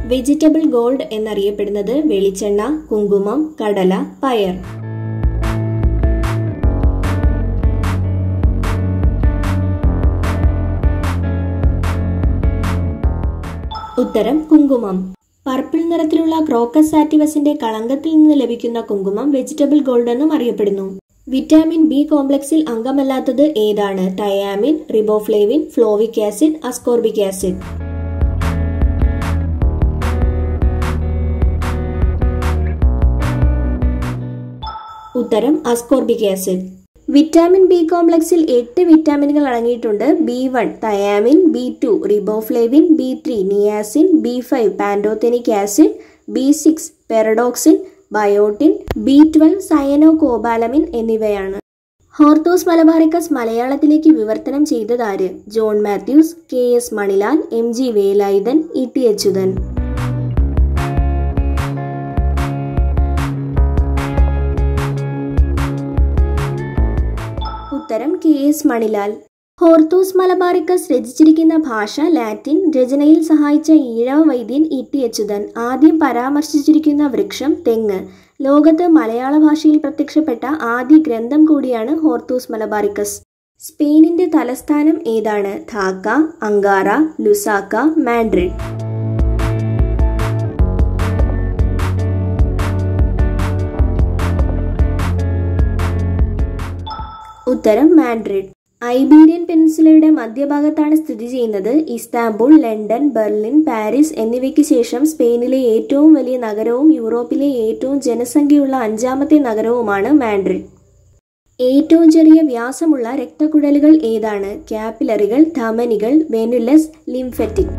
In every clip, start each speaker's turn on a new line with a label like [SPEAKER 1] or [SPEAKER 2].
[SPEAKER 1] vegetable gold എന്നറിയപ്പെടുന്നത് വെളിച്ചെണ്ണ കുങ്കുമം കടല പയർ ഉത്തരം കുങ്കുമം പർപ്പിൾ നിറത്തിലുള്ള ക്രോക്കസ് സാറ്റിവസിന്റെ കളങ്കത്തിൽ നിന്ന് ലഭിക്കുന്ന കുങ്കുമം വെജിറ്റബിൾ ഗോൾഡ് എന്നും അറിയപ്പെടുന്നു വിറ്റാമിൻ ബി കോംപ്ലക്സിൽ അംഗമല്ലാത്തത് ഏതാണ് thiamine riboflavin folic acid ascorbic acid ഉത്തരം അസ്കോർബിക് ആസിഡ് വിറ്റാമിൻ ബി കോംപ്ലക്സിൽ എട്ട് വിറ്റാമിനുകൾ അടങ്ങിയിട്ടുണ്ട് B one thiamine B two riboflavin B three niacin B five pantothenic acid B six pyridoxine biotin B twelve cyanocobalamin എന്നിവയാണ് Hortus Malabaricus മലയാളത്തിലേക്ക് വിവർത്തനം ചെയ്തതാര് John Mathews K S Manilal M G Velayudhan E T Achuthan ഉത്തരം K S Manilal Hortus Malabaricus രചിച്ചിരിക്കുന്ന ഭാഷ Latin രചനയിൽ സഹായിച്ച ഈഴവ വൈദ്യൻ ഇ ടി അച്യുതൻ ആദ്യം പരാമർശിച്ചിരിക്കുന്ന വൃക്ഷം തെങ്ങ് ലോകത്ത് മലയാള ഭാഷയിൽ പ്രത്യക്ഷപ്പെട്ട ആദ്യ ഗ്രന്ഥം കൂടിയാണ് ഹോർത്തൂസ് മലബാറിക്കസ് സ്പെയിനിന്റെ തലസ്ഥാനം ഏതാണ് ധാക്ക അങ്കാറ ലുസാക്ക മാൻഡ്രിഡ് ഉത്തരം മാൻഡ്രിഡ് ഐബീരിയൻ പെനിൻസുലയുടെ മധ്യഭാഗത്താണ് സ്ഥിതി ചെയ്യുന്നത് ഇസ്താംബുൾ ലണ്ടൻ ബെർലിൻ പാരീസ് എന്നിവയ്ക്ക് ശേഷം സ്പെയിനിലെ ഏറ്റവും വലിയ നഗരവും യൂറോപ്പിലെ ഏറ്റവും ജനസംഖ്യയുള്ള അഞ്ചാമത്തെ നഗരവുമാണ് മാൻഡ്രിഡ് ഏറ്റവും ചെറിയ വ്യാസമുള്ള രക്തക്കുഴലുകൾ ഏതാണ് ക്യാപ്പിലറികൾ ധമനികൾ വെനുലസ് ലിംഫറ്റിക്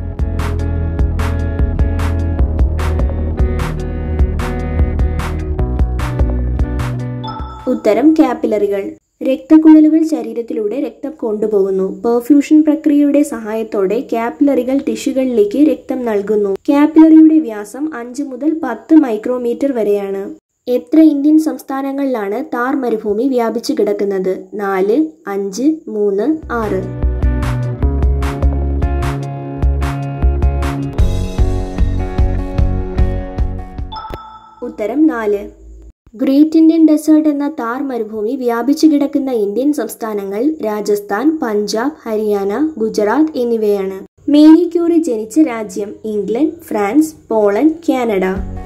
[SPEAKER 1] ഉത്തരം ക്യാപ്പിലറികൾ രക്തക്കുഴലുകൾ ശരീരത്തിലൂടെ രക്തം കൊണ്ടുപോകുന്നു പെർഫ്യൂഷൻ പ്രക്രിയയുടെ സഹായത്തോടെ ക്യാപ്പിലറികൾ ടിഷ്യൂകളിലേക്ക് രക്തം നൽകുന്നു ക്യാപ്പിലറിയുടെ വ്യാസം അഞ്ച് മുതൽ പത്ത് മൈക്രോമീറ്റർ വരെയാണ് എത്ര ഇന്ത്യൻ സംസ്ഥാനങ്ങളിലാണ് താർ മരുഭൂമി വ്യാപിച്ചു കിടക്കുന്നത് നാല് അഞ്ച് മൂന്ന് ആറ് ഉത്തരം നാല് ഗ്രേറ്റ് ഇന്ത്യൻ ഡെസേർട്ട് എന്ന താർ മരുഭൂമി വ്യാപിച്ചു കിടക്കുന്ന ഇന്ത്യൻ സംസ്ഥാനങ്ങൾ രാജസ്ഥാൻ പഞ്ചാബ് ഹരിയാന ഗുജറാത്ത് എന്നിവയാണ് മേരി ക്യൂറി ജനിച്ച രാജ്യം ഇംഗ്ലണ്ട് ഫ്രാൻസ് പോളണ്ട് കാനഡ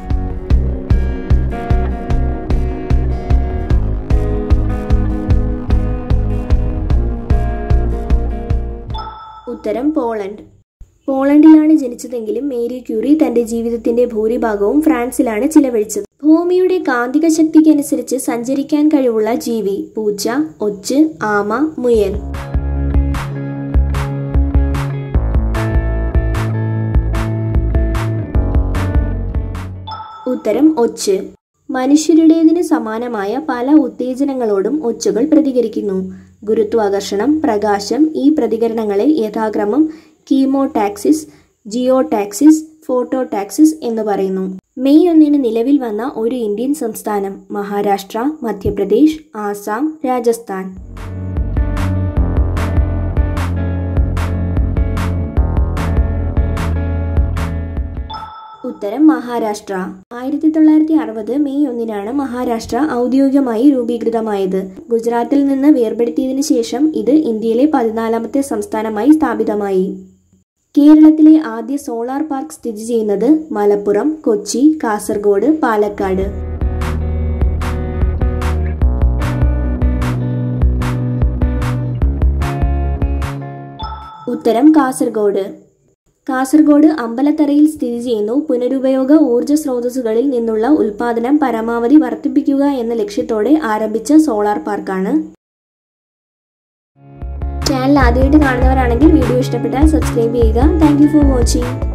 [SPEAKER 1] ഉത്തരം പോളണ്ട് പോളണ്ടിലാണ് ജനിച്ചതെങ്കിലും മേരി ക്യൂറി തന്റെ ജീവിതത്തിന്റെ ഭൂരിഭാഗവും ഫ്രാൻസിലാണ് ചിലവഴിച്ചത് ഭൂമിയുടെ കാന്തിക ശക്തിക്കനുസരിച്ച് സഞ്ചരിക്കാൻ കഴിവുള്ള ജീവി പൂച്ച ഒച്ച് ആമ മുയൽ ഉത്തരം ഒച്ച് മനുഷ്യരുടേതിന് സമാനമായ പല ഉത്തേജനങ്ങളോടും ഒച്ചുകൾ പ്രതികരിക്കുന്നു ഗുരുത്വാകർഷണം പ്രകാശം ഈ പ്രതികരണങ്ങളെ യഥാക്രമം കീമോടാക്സിസ് ജിയോടാക്സിസ് ഫോട്ടോടാക്സിസ് എന്ന് പറയുന്നു മെയ് ഒന്നിന് നിലവിൽ വന്ന ഒരു ഇന്ത്യൻ സംസ്ഥാനം മഹാരാഷ്ട്ര മധ്യപ്രദേശ് ആസാം രാജസ്ഥാൻ ഉത്തരം മഹാരാഷ്ട്ര ആയിരത്തി തൊള്ളായിരത്തി അറുപത് മെയ് ഒന്നിനാണ് മഹാരാഷ്ട്ര ഔദ്യോഗികമായി രൂപീകൃതമായത് ഗുജറാത്തിൽ നിന്ന് വേർപെടുത്തിയതിനു ശേഷം ഇത് ഇന്ത്യയിലെ പതിനാലാമത്തെ സംസ്ഥാനമായി സ്ഥാപിതമായി കേരളത്തിലെ ആദ്യ സോളാർ പാർക്ക് സ്ഥിതി ചെയ്യുന്നത് മലപ്പുറം കൊച്ചി കാസർഗോഡ് പാലക്കാട് ഉത്തരം കാസർഗോഡ് കാസർഗോഡ് അമ്പലത്തറയിൽ സ്ഥിതി ചെയ്യുന്നു പുനരുപയോഗ ഊർജ്ജ സ്രോതസ്സുകളിൽ നിന്നുള്ള ഉൽപാദനം പരമാവധി വർദ്ധിപ്പിക്കുക എന്ന ലക്ഷ്യത്തോടെ ആരംഭിച്ച സോളാർ പാർക്കാണ് ചാനൽ ആദ്യമായിട്ട് കാണുന്നവരാണെങ്കിൽ വീഡിയോ ഇഷ്ടപ്പെട്ടാൽ സബ്സ്ക്രൈബ് ചെയ്യുക താങ്ക് ഫോർ വാച്ചിങ്